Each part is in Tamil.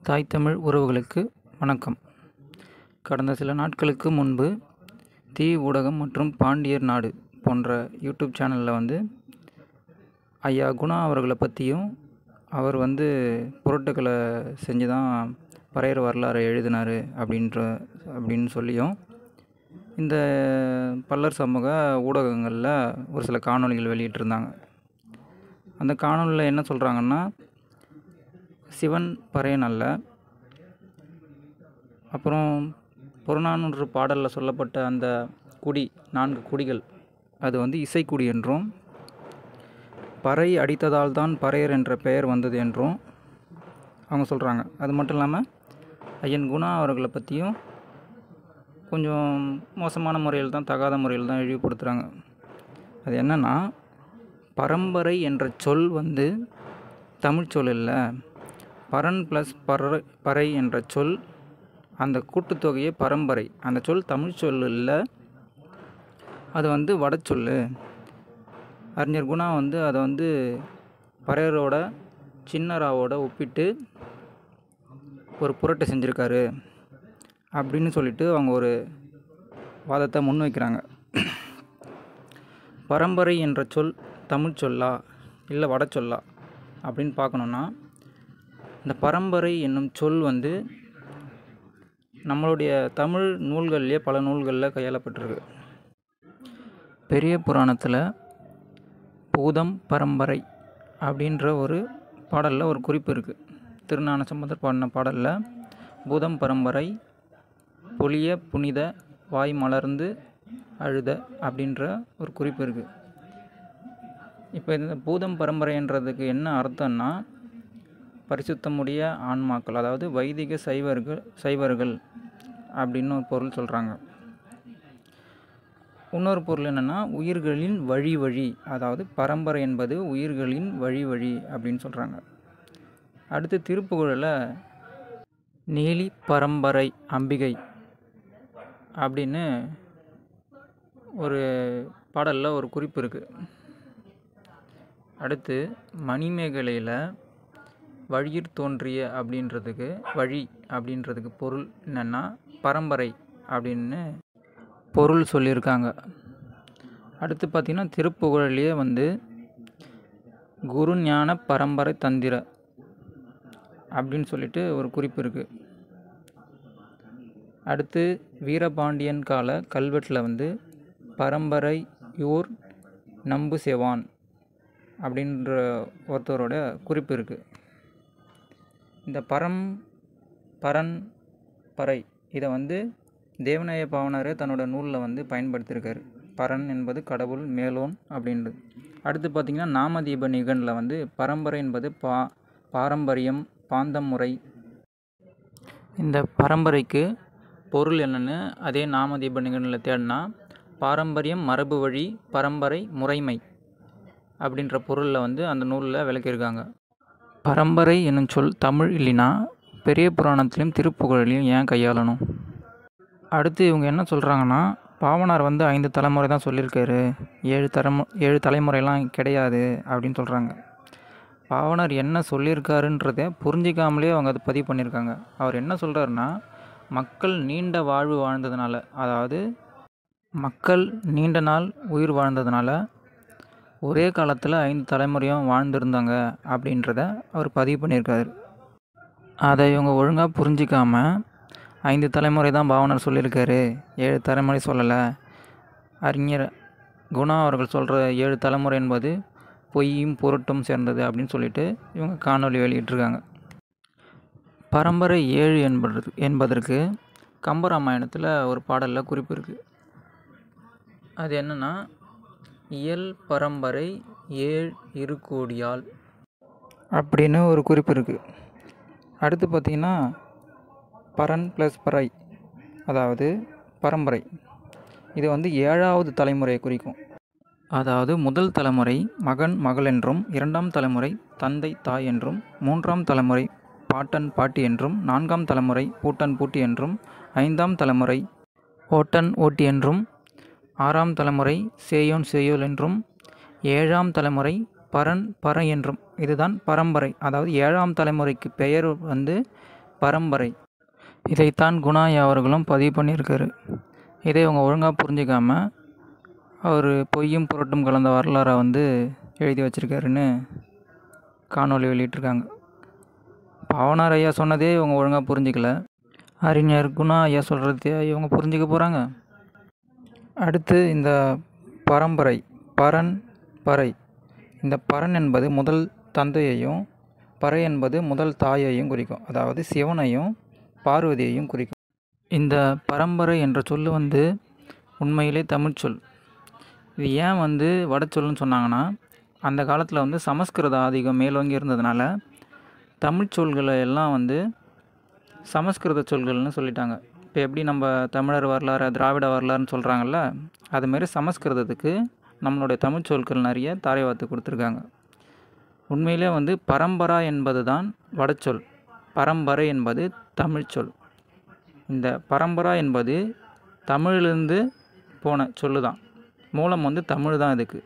தாய் தமிழ் உறவுகளுக்கு வணக்கம் கடந்த சில நாட்களுக்கு முன்பு தீ ஊடகம் மற்றும் பாண்டியர் நாடு போன்ற யூடியூப் சேனலில் வந்து ஐயா குணா அவர்களை பற்றியும் அவர் வந்து புரட்டுக்களை செஞ்சு தான் பறையர் வரலாறு எழுதினார் அப்படின்ற அப்படின்னு சொல்லியும் இந்த பல்லர் சமூக ஊடகங்களில் ஒரு சில காணொளிகள் வெளியிட்டிருந்தாங்க அந்த காணொலியில் என்ன சொல்கிறாங்கன்னா சிவன் பறையன் அல்ல அப்புறம் புறநானூறு பாடலில் சொல்லப்பட்ட அந்த குடி நான்கு குடிகள் அது வந்து இசைக்குடி என்றும் பறை அடித்ததால் தான் பறையர் என்ற பெயர் வந்தது என்றும் அவங்க சொல்கிறாங்க அது மட்டும் இல்லாமல் ஐயன் குணா அவர்களை பற்றியும் கொஞ்சம் மோசமான முறையில் தான் தகாத முறையில் தான் இழிவுபடுத்துகிறாங்க அது என்னென்னா பரம்பரை என்ற சொல் வந்து தமிழ் சொல் இல்லை பரன் ப்ளஸ் பற பறை என்ற சொல் அந்த கூட்டுத்தொகையே பரம்பரை அந்த சொல் தமிழ் சொல் இல்லை அது வந்து வடச்சொல் அறிஞர் குணா வந்து அதை வந்து பறையரோட சின்னராவோட ஒப்பிட்டு ஒரு புரட்டை செஞ்சுருக்காரு அப்படின்னு சொல்லிட்டு அவங்க ஒரு வாதத்தை முன்வைக்கிறாங்க பரம்பரை என்ற சொல் தமிழ் சொல்லா இல்லை வட சொல்லா அப்படின்னு பார்க்கணுன்னா இந்த பரம்பரை என்னும் சொல் வந்து நம்மளுடைய தமிழ் நூல்கள்லேயே பல நூல்களில் கையாளப்பட்டிருக்கு பெரிய புராணத்தில் பூதம் பரம்பரை அப்படின்ற ஒரு பாடலில் ஒரு குறிப்பு இருக்குது திருஞான சம்பந்தர் பாடின பாடலில் பூதம் பரம்பரை பொலிய புனித வாய் மலர்ந்து அழுத அப்படின்ற ஒரு குறிப்பு இருக்குது இப்போ இந்த பூதம் பரம்பரைன்றதுக்கு என்ன அர்த்தம்னா பரிசுத்தமுடைய ஆன்மாக்கள் அதாவது வைதிக சைவர்கள் சைவர்கள் அப்படின்னு ஒரு பொருள் சொல்கிறாங்க இன்னொரு பொருள் என்னென்னா உயிர்களின் வழி வழி அதாவது பரம்பரை என்பது உயிர்களின் வழி வழி அப்படின்னு சொல்கிறாங்க அடுத்து திருப்புகழில் நீலி பரம்பரை அம்பிகை அப்படின்னு ஒரு பாடலில் ஒரு குறிப்பு இருக்குது அடுத்து மணிமேகலையில் வழியிற் தோன்றிய அப்படின்றதுக்கு வழி அப்படின்றதுக்கு பொருள் என்னென்னா பரம்பரை அப்படின்னு பொருள் சொல்லியிருக்காங்க அடுத்து பார்த்திங்கன்னா திருப்புகழிலேயே வந்து குரு ஞான பரம்பரை தந்திர அப்படின்னு சொல்லிட்டு ஒரு குறிப்பு இருக்குது அடுத்து வீரபாண்டியன் கால கல்வெட்டில் வந்து பரம்பரை யூர் நம்பு செவான் அப்படின்ற ஒருத்தரோட குறிப்பு இருக்குது இந்த பரம் பரன் பறை இதை வந்து தேவநாய பாவனரே தன்னோட நூலில் வந்து பயன்படுத்தியிருக்காரு பரன் என்பது கடவுள் மேலோன் அப்படின்றது அடுத்து பார்த்திங்கன்னா நாமதீப நிகனில் வந்து பரம்பரை என்பது பா பாரம்பரியம் பாந்தம் முறை இந்த பரம்பரைக்கு பொருள் என்னென்னு அதே நாமதீப நிகழ்நிலை தேடினா பாரம்பரியம் மரபு வழி பரம்பரை முறைமை அப்படின்ற பொருளில் வந்து அந்த நூலில் விளக்கியிருக்காங்க பரம்பரை என்னும் சொல் தமிழ் இல்லைனா பெரிய புராணத்துலேயும் திருப்புகழிலையும் ஏன் கையாளணும் அடுத்து இவங்க என்ன சொல்கிறாங்கன்னா பாவனார் வந்து ஐந்து தலைமுறை தான் சொல்லியிருக்காரு ஏழு தலைமு ஏழு தலைமுறைலாம் கிடையாது அப்படின்னு சொல்கிறாங்க பாவனார் என்ன சொல்லியிருக்காருன்றதை புரிஞ்சிக்காமலே அவங்க அதை பதிவு பண்ணியிருக்காங்க அவர் என்ன சொல்கிறாருன்னா மக்கள் நீண்ட வாழ்வு வாழ்ந்ததுனால அதாவது மக்கள் நீண்ட நாள் உயிர் வாழ்ந்ததுனால ஒரே காலத்தில் ஐந்து தலைமுறையும் வாழ்ந்துருந்தாங்க அப்படின்றத அவர் பதிவு பண்ணியிருக்காரு அதை இவங்க ஒழுங்காக புரிஞ்சிக்காம ஐந்து தலைமுறை தான் பாவனர் சொல்லியிருக்காரு ஏழு தலைமுறை சொல்லலை அறிஞர் குணா அவர்கள் சொல்கிற ஏழு தலைமுறை என்பது பொய்யும் பொருட்டும் சேர்ந்தது அப்படின்னு சொல்லிட்டு இவங்க காணொலி வெளியிட்டிருக்காங்க பரம்பரை ஏழு என்பது என்பதற்கு கம்பராமாயணத்தில் ஒரு பாடலில் குறிப்பு இருக்குது அது என்னென்னா இயல் பரம்பரை ஏழ் இரு கோடியால் அப்படின்னு ஒரு குறிப்பு இருக்குது அடுத்து பார்த்திங்கன்னா பரன் ப்ளஸ் பறை அதாவது பரம்பரை இது வந்து ஏழாவது தலைமுறையை குறிக்கும் அதாவது முதல் தலைமுறை மகன் மகள் என்றும் இரண்டாம் தலைமுறை தந்தை தாய் என்றும் மூன்றாம் தலைமுறை பாட்டன் பாட்டி என்றும் நான்காம் தலைமுறை பூட்டன் பூட்டி என்றும் ஐந்தாம் தலைமுறை ஓட்டன் ஓட்டி என்றும் ஆறாம் தலைமுறை சேயோன் சேயோல் என்றும் ஏழாம் தலைமுறை பரன் பறை என்றும் இதுதான் பரம்பரை அதாவது ஏழாம் தலைமுறைக்கு பெயர் வந்து பரம்பரை இதைத்தான் குணா ஐயா அவர்களும் பதிவு பண்ணியிருக்காரு இதை அவங்க ஒழுங்காக புரிஞ்சிக்காம அவர் பொய்யும் புரட்டும் கலந்த வரலாறை வந்து எழுதி வச்சிருக்காருன்னு காணொளி வெளியிட்டிருக்காங்க பாவனார் ஐயா சொன்னதே இவங்க ஒழுங்காக புரிஞ்சிக்கல அறிஞர் குணா ஐயா சொல்கிறதே இவங்க புரிஞ்சிக்க போகிறாங்க அடுத்து இந்த பரம்பரை பரன் பறை இந்த பரன் என்பது முதல் தந்தையையும் பறை என்பது முதல் தாயையும் குறிக்கும் அதாவது சிவனையும் பார்வதியையும் குறிக்கும் இந்த பரம்பரை என்ற சொல் வந்து உண்மையிலே தமிழ் சொல் இது ஏன் வந்து வடச்சொல்னு சொன்னாங்கன்னா அந்த காலத்தில் வந்து சமஸ்கிருத ஆதிக்கம் மேலோங்கி இருந்ததுனால தமிழ் சொல்களை எல்லாம் வந்து சமஸ்கிருத சொல்கள்னு சொல்லிட்டாங்க இப்போ எப்படி நம்ம தமிழர் வரலாறு திராவிட வரலாறுன்னு சொல்கிறாங்கல்ல அதுமாரி சமஸ்கிருதத்துக்கு நம்மளுடைய தமிழ் சொற்கள் நிறைய தாரை வார்த்து கொடுத்துருக்காங்க உண்மையிலே வந்து பரம்பரா என்பது தான் வடச்சொல் பரம்பரை என்பது தமிழ் சொல் இந்த பரம்பரா என்பது தமிழிலிருந்து போன சொல்லு தான் மூலம் வந்து தமிழ் தான் இதுக்கு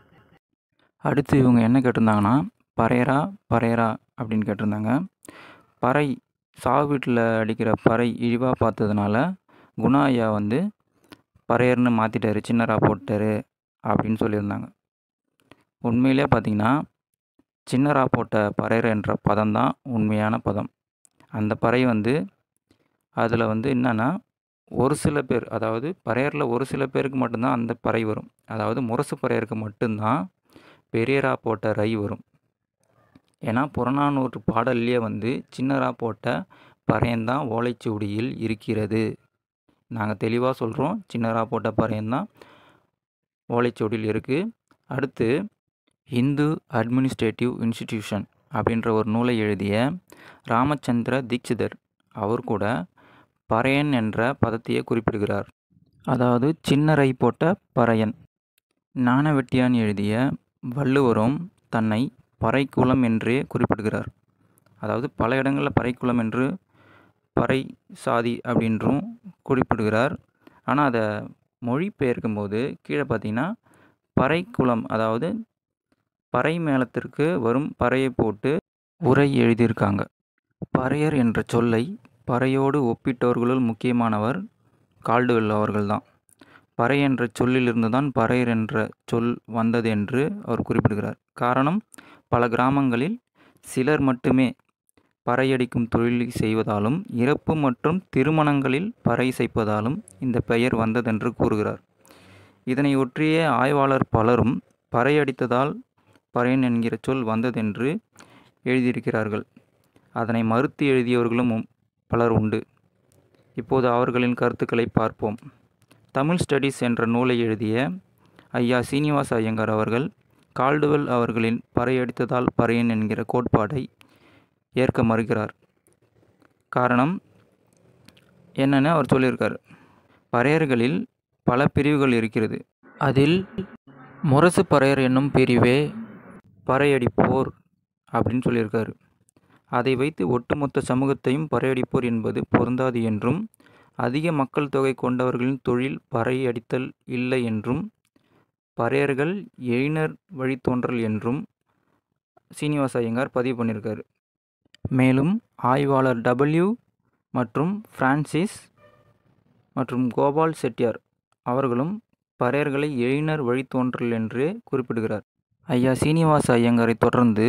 அடுத்து இவங்க என்ன கேட்டிருந்தாங்கன்னா பறையரா பறையரா அப்படின்னு கேட்டிருந்தாங்க பறை சாவு வீட்டில் அடிக்கிற பறை இழிவாக பார்த்ததுனால குணா ஐயா வந்து பறையர்னு மாற்றிட்டாரு சின்னரா போட்டாரு அப்படின்னு சொல்லியிருந்தாங்க உண்மையிலே பார்த்தீங்கன்னா சின்னரா போட்ட பறையர் என்ற பதம் தான் உண்மையான பதம் அந்த பறை வந்து அதில் வந்து என்னென்னா ஒரு சில பேர் அதாவது பறையரில் ஒரு சில பேருக்கு மட்டும்தான் அந்த பறை வரும் அதாவது முரசு பறையருக்கு மட்டும்தான் பெரியரா போட்ட ரை வரும் ஏன்னா புறநானூற்று பாடல்லையே வந்து சின்னரா போட்ட பறையன்தான் ஓலைச்சுவடியில் இருக்கிறது நாங்கள் தெளிவாக சொல்கிறோம் சின்னரா போட்ட பறையன்தான் ஓலைச்சுவடியில் இருக்குது அடுத்து இந்து அட்மினிஸ்ட்ரேட்டிவ் இன்ஸ்டிடியூஷன் அப்படின்ற ஒரு நூலை எழுதிய ராமச்சந்திர தீட்சிதர் அவர் கூட பறையன் என்ற பதத்தையே குறிப்பிடுகிறார் அதாவது சின்னரை போட்ட பறையன் ஞானவெட்டியான் எழுதிய வள்ளுவரும் தன்னை பறைக்குளம் என்றே குறிப்பிடுகிறார் அதாவது பல இடங்களில் பறைக்குளம் என்று பறை சாதி அப்படின்றும் குறிப்பிடுகிறார் ஆனால் அதை மொழிபெயர்க்கும்போது கீழே பார்த்தீங்கன்னா பறைக்குளம் அதாவது பறை மேளத்திற்கு வரும் பறையை போட்டு உரை எழுதியிருக்காங்க பறையர் என்ற சொல்லை பறையோடு ஒப்பிட்டவர்களுள் முக்கியமானவர் கால்டுவெல் அவர்கள்தான் பறை என்ற சொல்லிலிருந்து தான் பறையர் என்ற சொல் வந்தது என்று அவர் குறிப்பிடுகிறார் காரணம் பல கிராமங்களில் சிலர் மட்டுமே பறையடிக்கும் தொழிலை செய்வதாலும் இறப்பு மற்றும் திருமணங்களில் பறை இசைப்பதாலும் இந்த பெயர் வந்ததென்று கூறுகிறார் இதனை ஒற்றிய ஆய்வாளர் பலரும் பறையடித்ததால் பறையன் என்கிற சொல் வந்ததென்று எழுதியிருக்கிறார்கள் அதனை மறுத்து எழுதியவர்களும் உம் பலர் உண்டு இப்போது அவர்களின் கருத்துக்களை பார்ப்போம் தமிழ் ஸ்டடீஸ் என்ற நூலை எழுதிய ஐயா சீனிவாச ஐயங்கார் அவர்கள் கால்டுவெல் அவர்களின் பறையடித்ததால் பறையன் என்கிற கோட்பாடை ஏற்க மறுக்கிறார் காரணம் என்னன்னு அவர் சொல்லியிருக்கார் பறையர்களில் பல பிரிவுகள் இருக்கிறது அதில் முரசு பறையர் என்னும் பிரிவே பறையடிப்போர் அப்படின்னு சொல்லியிருக்காரு அதை வைத்து ஒட்டுமொத்த சமூகத்தையும் பறையடிப்போர் என்பது பொருந்தாது என்றும் அதிக மக்கள் தொகை கொண்டவர்களின் தொழில் பறையடித்தல் இல்லை என்றும் பறையர்கள் எழினர் வழித்தோன்றல் என்றும் சீனிவாச ஐயங்கார் பதிவு பண்ணியிருக்காரு மேலும் ஆய்வாளர் டபிள்யூ மற்றும் பிரான்சிஸ் மற்றும் கோபால் செட்டியார் அவர்களும் பறையர்களை எழினர் வழித்தோன்றல் என்று குறிப்பிடுகிறார் ஐயா சீனிவாச ஐயங்காரை தொடர்ந்து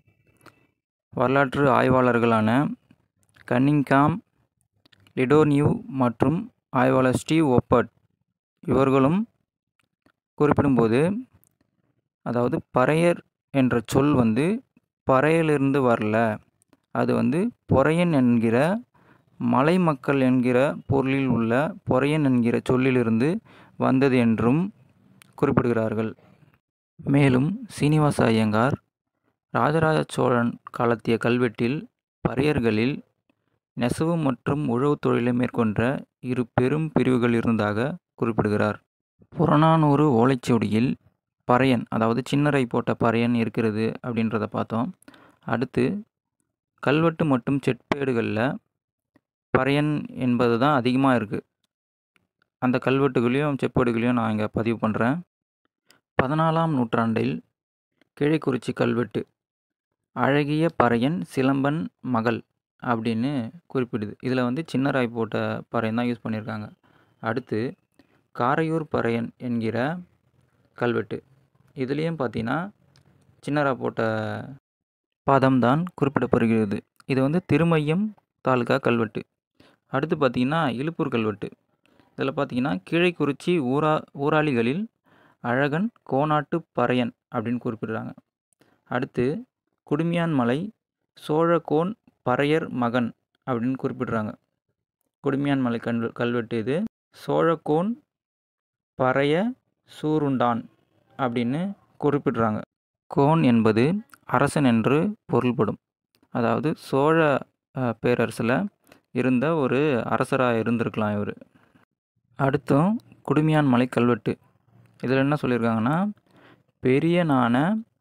வரலாற்று ஆய்வாளர்களான கன்னிங்காம் லிடோனியூ மற்றும் ஆய்வாளர் ஸ்டீவ் ஒப்பர்ட் இவர்களும் குறிப்பிடும்போது அதாவது பறையர் என்ற சொல் வந்து பறையிலிருந்து வரல அது வந்து பொறையன் என்கிற மலை மக்கள் என்கிற பொருளில் உள்ள பொறையன் என்கிற சொல்லிலிருந்து வந்தது என்றும் குறிப்பிடுகிறார்கள் மேலும் சீனிவாச ஐயங்கார் ராஜராஜ சோழன் காலத்திய கல்வெட்டில் பறையர்களில் நெசவு மற்றும் உழவு தொழிலை மேற்கொண்ட இரு பெரும் பிரிவுகள் இருந்ததாக குறிப்பிடுகிறார் புறநானூறு ஓலைச்சுவடியில் பறையன் அதாவது சின்னரை போட்ட பறையன் இருக்கிறது அப்படின்றத பார்த்தோம் அடுத்து கல்வெட்டு மற்றும் செட்பேடுகளில் பறையன் என்பது தான் அதிகமாக இருக்குது அந்த கல்வெட்டுகளையும் செப்பேடுகளையும் நான் இங்கே பதிவு பண்ணுறேன் பதினாலாம் நூற்றாண்டில் கிழைக்குறிச்சி கல்வெட்டு அழகிய பறையன் சிலம்பன் மகள் அப்படின்னு குறிப்பிடுது இதில் வந்து சின்னராய் போட்ட பறையன் தான் யூஸ் பண்ணியிருக்காங்க அடுத்து காரையூர் பறையன் என்கிற கல்வெட்டு இதுலேயும் பார்த்தீங்கன்னா சின்னரா போட்ட பதம் தான் குறிப்பிடப்படுகிறது இது வந்து திருமையம் தாலுகா கல்வெட்டு அடுத்து பார்த்தீங்கன்னா இலுப்பூர் கல்வெட்டு இதில் பார்த்தீங்கன்னா கீழைக்குறிச்சி ஊரா ஊராளிகளில் அழகன் கோனாட்டு பறையன் அப்படின்னு குறிப்பிடுறாங்க அடுத்து குடுமியான் மலை சோழகோன் பறையர் மகன் அப்படின்னு குறிப்பிடுறாங்க குடுமியான் மலை கல்வெ கல்வெட்டு இது சோழகோன் பறைய சூருண்டான் அப்படின்னு குறிப்பிடுறாங்க கோன் என்பது அரசன் என்று பொருள்படும் அதாவது சோழ அஹ், பேரரசில் இருந்த ஒரு அரசராக இருந்திருக்கலாம் இவர் அடுத்தும் குடுமியான் மலை கல்வெட்டு இதில் என்ன சொல்லியிருக்காங்கன்னா பெரியனான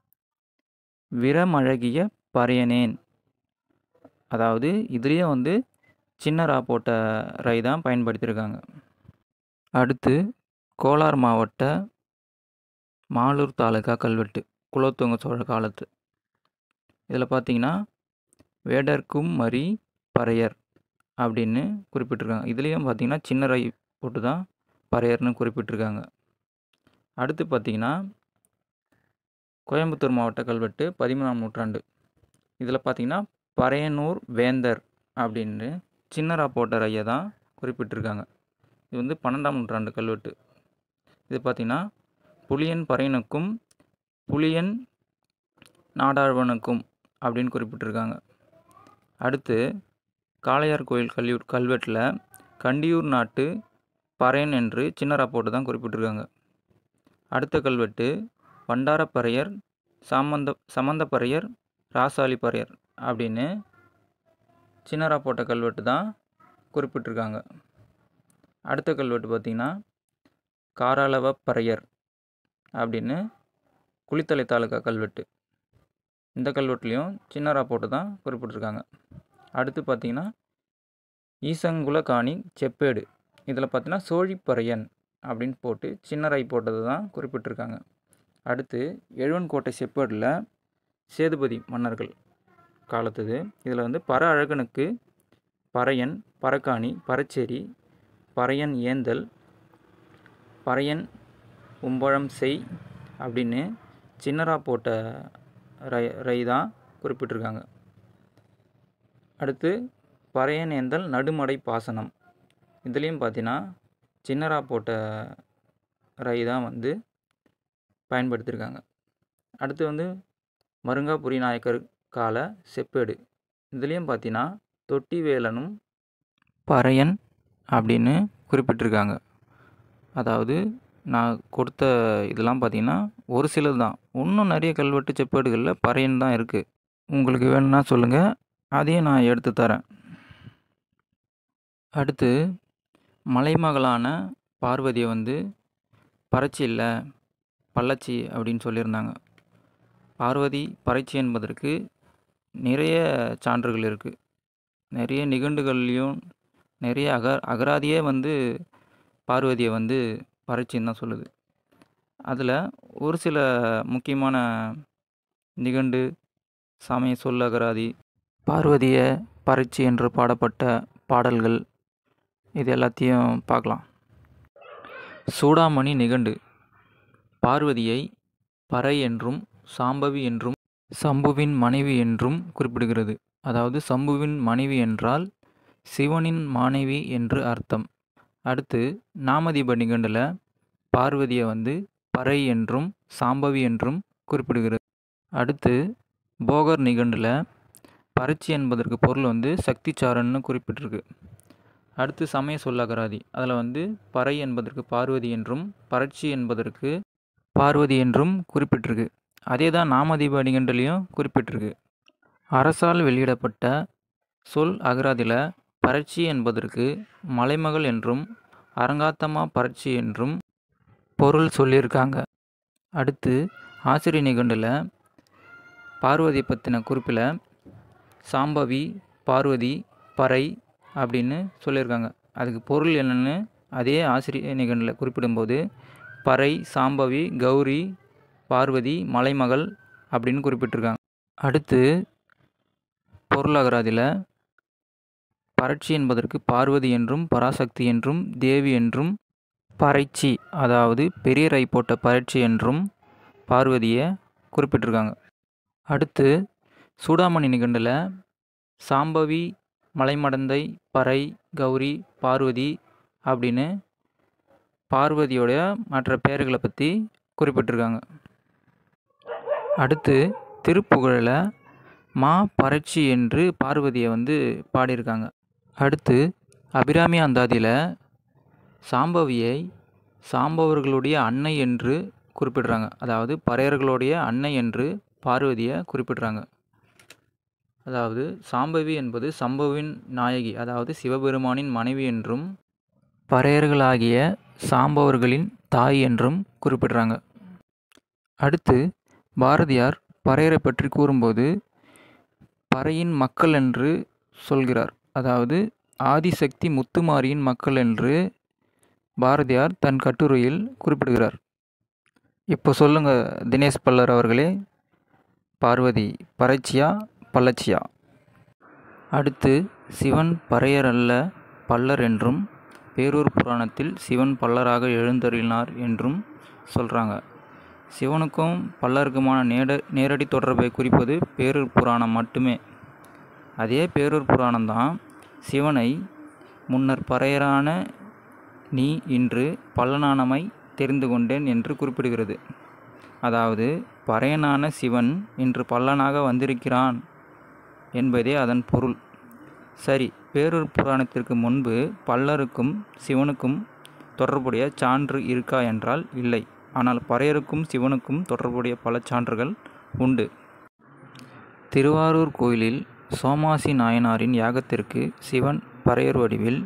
விரமழகிய பறையனேன் அதாவது இதுலேயும் வந்து சின்னரா போட்ட ரை தான் பயன்படுத்தியிருக்காங்க அடுத்து கோலார் மாவட்ட மாலூர் தாலுகா கல்வெட்டு குலோத்துங்க சோழ காலத்து இதில் பார்த்தீங்கன்னா வேடர்க்கும் மரி பறையர் அப்படின்னு குறிப்பிட்டிருக்காங்க இதுலேயும் பார்த்தீங்கன்னா சின்னரை போட்டு தான் பறையர்னு குறிப்பிட்டிருக்காங்க அடுத்து பார்த்தீங்கன்னா கோயம்புத்தூர் மாவட்ட கல்வெட்டு பதிமூணாம் நூற்றாண்டு இதில் பார்த்தீங்கன்னா பறையனூர் வேந்தர் அப்படின்னு சின்னரா போட்ட ரையை தான் குறிப்பிட்டிருக்காங்க இது வந்து பன்னெண்டாம் நூற்றாண்டு கல்வெட்டு இது பார்த்தீங்கன்னா புலியன் பறையனுக்கும் புலியன் நாடாழ்வனுக்கும் அப்படின்னு குறிப்பிட்டிருக்காங்க அடுத்து காளையார் கோயில் கல்வி கல்வெட்டில் கண்டியூர் நாட்டு பறையன் என்று சின்னரா போட்டு தான் குறிப்பிட்டிருக்காங்க அடுத்த கல்வெட்டு வண்டாரப்பறையர் சாமந்த சமந்தப்பறையர் ராசாலி பறையர் அப்படின்னு சின்னரா போட்ட கல்வெட்டு தான் குறிப்பிட்டிருக்காங்க அடுத்த கல்வெட்டு பார்த்திங்கன்னா காராளவ பறையர் அப்படின்னு குளித்தலை தாலுக்கா கல்வெட்டு இந்த கல்வெட்டுலேயும் சின்னரா போட்டு தான் குறிப்பிட்டிருக்காங்க அடுத்து பார்த்திங்கன்னா ஈசங்குலகாணி செப்பேடு இதில் பார்த்தீங்கன்னா சோழிப்பறையன் அப்படின்னு போட்டு சின்னரை போட்டது தான் குறிப்பிட்டிருக்காங்க அடுத்து எழுவன்கோட்டை செப்பேடில் சேதுபதி மன்னர்கள் காலத்துது இதில் வந்து பர அழகனுக்கு பறையன் பரக்காணி பரச்சேரி பறையன் ஏந்தல் பறையன் உம்பழம் செய் அப்படின்னு சின்னரா போட்ட ரை ரை தான் குறிப்பிட்டிருக்காங்க அடுத்து பறையன் ஏந்தல் நடுமடை பாசனம் இதுலேயும் பார்த்தீங்கன்னா சின்னரா போட்ட ரை தான் வந்து பயன்படுத்தியிருக்காங்க அடுத்து வந்து மருங்காபுரி நாயக்கர் கால செப்பேடு இதுலேயும் பார்த்தீங்கன்னா தொட்டி வேலனும் பறையன் அப்படின்னு குறிப்பிட்டிருக்காங்க அதாவது நான் கொடுத்த இதெல்லாம் பார்த்தீங்கன்னா ஒரு சிலது தான் இன்னும் நிறைய கல்வெட்டு செப்பேடுகளில் பறையன் தான் இருக்குது உங்களுக்கு வேணும்னா சொல்லுங்கள் அதையும் நான் எடுத்து தரேன் அடுத்து மலைமகளான பார்வதியை வந்து பறச்சி இல்லை பள்ளச்சி அப்படின்னு சொல்லியிருந்தாங்க பார்வதி பறைச்சி என்பதற்கு நிறைய சான்றுகள் இருக்குது நிறைய நிகண்டுகள்லேயும் நிறைய அக அகராதியே வந்து பார்வதியை வந்து பறைச்சின்னு தான் சொல்லுது அதில் ஒரு சில முக்கியமான நிகண்டு சமய சொல் அகராதி பார்வதியை பறைச்சி என்று பாடப்பட்ட பாடல்கள் இது எல்லாத்தையும் பார்க்கலாம் சூடாமணி நிகண்டு பார்வதியை பறை என்றும் சாம்பவி என்றும் சம்புவின் மனைவி என்றும் குறிப்பிடுகிறது அதாவது சம்புவின் மனைவி என்றால் சிவனின் மனைவி என்று அர்த்தம் அடுத்து நாமதீப நிகண்டில் பார்வதியை வந்து பறை என்றும் சாம்பவி என்றும் குறிப்பிடுகிறது அடுத்து போகர் நிகண்டில் பறைச்சி என்பதற்கு பொருள் வந்து சக்திச்சாரன்னு குறிப்பிட்டிருக்கு அடுத்து சமய சொல்லகராதி அதில் வந்து பறை என்பதற்கு பார்வதி என்றும் பறட்சி என்பதற்கு பார்வதி என்றும் குறிப்பிட்டிருக்கு அதே தான் நாமதீப நிகண்டிலையும் குறிப்பிட்டிருக்கு அரசால் வெளியிடப்பட்ட சொல் அகராதியில் பறட்சி என்பதற்கு மலைமகள் என்றும் அரங்காத்தமா பறட்சி என்றும் பொருள் சொல்லியிருக்காங்க அடுத்து ஆசிரிய நிகண்டில் பார்வதி பற்றின குறிப்பில் சாம்பவி பார்வதி பறை அப்படின்னு சொல்லியிருக்காங்க அதுக்கு பொருள் என்னென்னு அதே ஆசிரிய நிகண்டில் குறிப்பிடும்போது பறை சாம்பவி கௌரி பார்வதி மலைமகள் அப்படின்னு குறிப்பிட்டிருக்காங்க அடுத்து பொருள் அகராதியில் பரட்சி என்பதற்கு பார்வதி என்றும் பராசக்தி என்றும் தேவி என்றும் பறைச்சி அதாவது பெரிய ரை போட்ட பரட்சி என்றும் பார்வதியை குறிப்பிட்டிருக்காங்க அடுத்து சூடாமணி நிகண்டில் சாம்பவி மலைமடந்தை பறை கௌரி பார்வதி அப்படின்னு பார்வதியோடைய மற்ற பெயர்களை பற்றி குறிப்பிட்டிருக்காங்க அடுத்து திருப்புகழில் மா பரட்சி என்று பார்வதியை வந்து பாடியிருக்காங்க அடுத்து அபிராமி அந்தாதியில் சாம்பவியை சாம்பவர்களுடைய அன்னை என்று குறிப்பிடுறாங்க அதாவது பறையர்களுடைய அன்னை என்று பார்வதியை குறிப்பிடுறாங்க அதாவது சாம்பவி என்பது சம்பவின் நாயகி அதாவது சிவபெருமானின் மனைவி என்றும் பறையர்களாகிய சாம்பவர்களின் தாய் என்றும் குறிப்பிடுறாங்க அடுத்து பாரதியார் பறையரை பற்றி கூறும்போது பறையின் மக்கள் என்று சொல்கிறார் அதாவது ஆதிசக்தி முத்துமாரியின் மக்கள் என்று பாரதியார் தன் கட்டுரையில் குறிப்பிடுகிறார் இப்போ சொல்லுங்க தினேஷ் பல்லர் அவர்களே பார்வதி பறைச்சியா பல்லச்சியா அடுத்து சிவன் பறையர் அல்ல பல்லர் என்றும் பேரூர் புராணத்தில் சிவன் பல்லராக எழுந்தருளினார் என்றும் சொல்கிறாங்க சிவனுக்கும் பல்லருக்குமான நேட நேரடி தொடர்பை குறிப்பது பேரூர் புராணம் மட்டுமே அதே பேரூர் புராணம்தான் சிவனை முன்னர் பறையரான நீ இன்று பல்லனானமை தெரிந்து கொண்டேன் என்று குறிப்பிடுகிறது அதாவது பறையனான சிவன் இன்று பல்லனாக வந்திருக்கிறான் என்பதே அதன் பொருள் சரி பேரூர் புராணத்திற்கு முன்பு பல்லருக்கும் சிவனுக்கும் தொடர்புடைய சான்று இருக்கா என்றால் இல்லை ஆனால் பறையருக்கும் சிவனுக்கும் தொடர்புடைய பல சான்றுகள் உண்டு திருவாரூர் கோயிலில் சோமாசி நாயனாரின் யாகத்திற்கு சிவன் பறையர் வடிவில்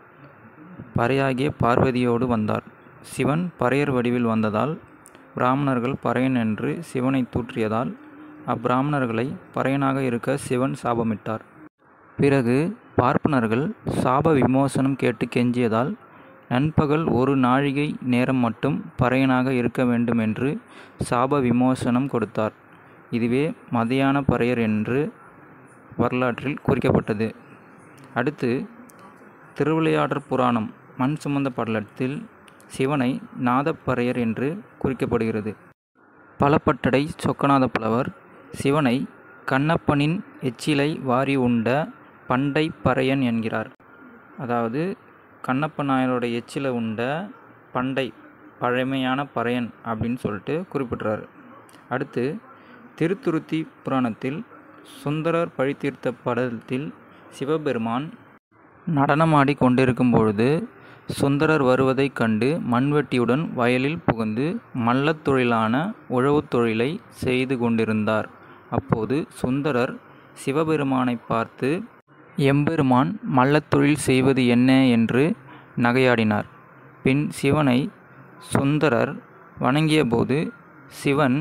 பறையாகிய பார்வதியோடு வந்தார் சிவன் பறையர் வடிவில் வந்ததால் பிராமணர்கள் பறையன் என்று சிவனை தூற்றியதால் அப்பிராமணர்களை பறையனாக இருக்க சிவன் சாபமிட்டார் பிறகு பார்ப்பனர்கள் சாப விமோசனம் கேட்டு கெஞ்சியதால் நண்பகல் ஒரு நாழிகை நேரம் மட்டும் பறையனாக இருக்க வேண்டும் என்று சாப விமோசனம் கொடுத்தார் இதுவே மதியான பறையர் என்று வரலாற்றில் குறிக்கப்பட்டது அடுத்து திருவிளையாடற் புராணம் மண் சுமந்த படலத்தில் சிவனை நாதப்பறையர் என்று குறிக்கப்படுகிறது பலப்பட்டடை சொக்கநாத புலவர் சிவனை கண்ணப்பனின் எச்சிலை வாரி உண்ட பண்டை பறையன் என்கிறார் அதாவது கண்ணப்ப நாயரோட எச்சிலை உண்ட பண்டை பழமையான பறையன் அப்படின்னு சொல்லிட்டு குறிப்பிட்றாரு அடுத்து திருத்துருத்தி புராணத்தில் சுந்தரர் பழித்தீர்த்த படலத்தில் சிவபெருமான் நடனமாடி கொண்டிருக்கும் பொழுது சுந்தரர் வருவதைக் கண்டு மண்வெட்டியுடன் வயலில் புகுந்து மல்லத் தொழிலான உழவுத் தொழிலை செய்து கொண்டிருந்தார் அப்போது சுந்தரர் சிவபெருமானை பார்த்து எம்பெருமான் மல்லத் தொழில் செய்வது என்ன என்று நகையாடினார் பின் சிவனை சுந்தரர் வணங்கியபோது சிவன்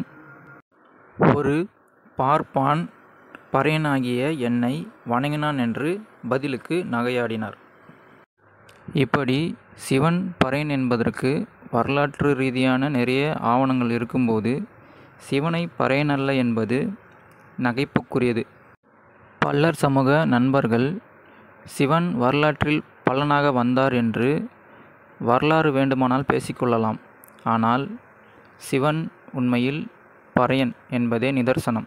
ஒரு பார்ப்பான் பறையனாகிய என்னை வணங்கினான் என்று பதிலுக்கு நகையாடினார் இப்படி சிவன் பறையன் என்பதற்கு வரலாற்று ரீதியான நிறைய ஆவணங்கள் இருக்கும்போது சிவனை பறையனல்ல என்பது நகைப்புக்குரியது பல்லர் சமூக நண்பர்கள் சிவன் வரலாற்றில் பல்லனாக வந்தார் என்று வரலாறு வேண்டுமானால் பேசிக்கொள்ளலாம் ஆனால் சிவன் உண்மையில் பறையன் என்பதே நிதர்சனம்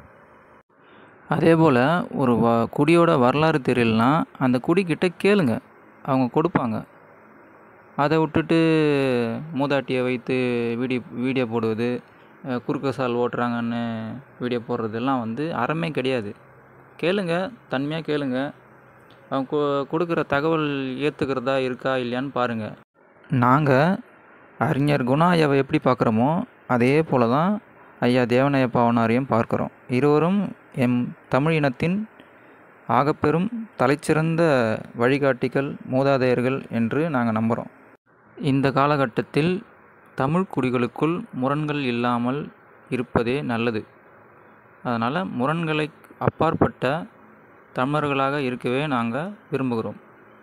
அதேபோல் ஒரு வ குடியோட வரலாறு தெரியலனா அந்த குடிக்கிட்ட கேளுங்க அவங்க கொடுப்பாங்க அதை விட்டுட்டு மூதாட்டியை வைத்து வீடியோ வீடியோ போடுவது அஹ் குறுக்கு சால் ஓட்டுறாங்கன்னு வீடியோ போடுறதெல்லாம் வந்து அறமே கிடையாது கேளுங்க தன்மையாக கேளுங்க அவங்க கு- கொடுக்குற தகவல் ஏற்றுக்கிறதா இருக்கா இல்லையான்னு பாருங்கள் நாங்கள் அறிஞர் குணா ஐயாவை எப்படி பார்க்குறோமோ அதே போல தான் ஐயா தேவநாய பாவனாரையும் பார்க்குறோம் இருவரும் எம் தமிழ் இனத்தின் ஆகப்பெரும் தலைச்சிறந்த வழிகாட்டிகள் மூதாதையர்கள் என்று நாங்கள் நம்புகிறோம் இந்த காலகட்டத்தில் தமிழ் குடிகளுக்குள் முரண்கள் இல்லாமல் இருப்பதே நல்லது அதனால் முரண்களை அப்பாற்பட்ட தமிழர்களாக இருக்கவே நாங்கள் விரும்புகிறோம்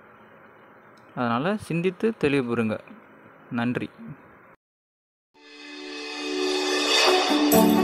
அதனால் சிந்தித்து தெளிவு பெறுங்க நன்றி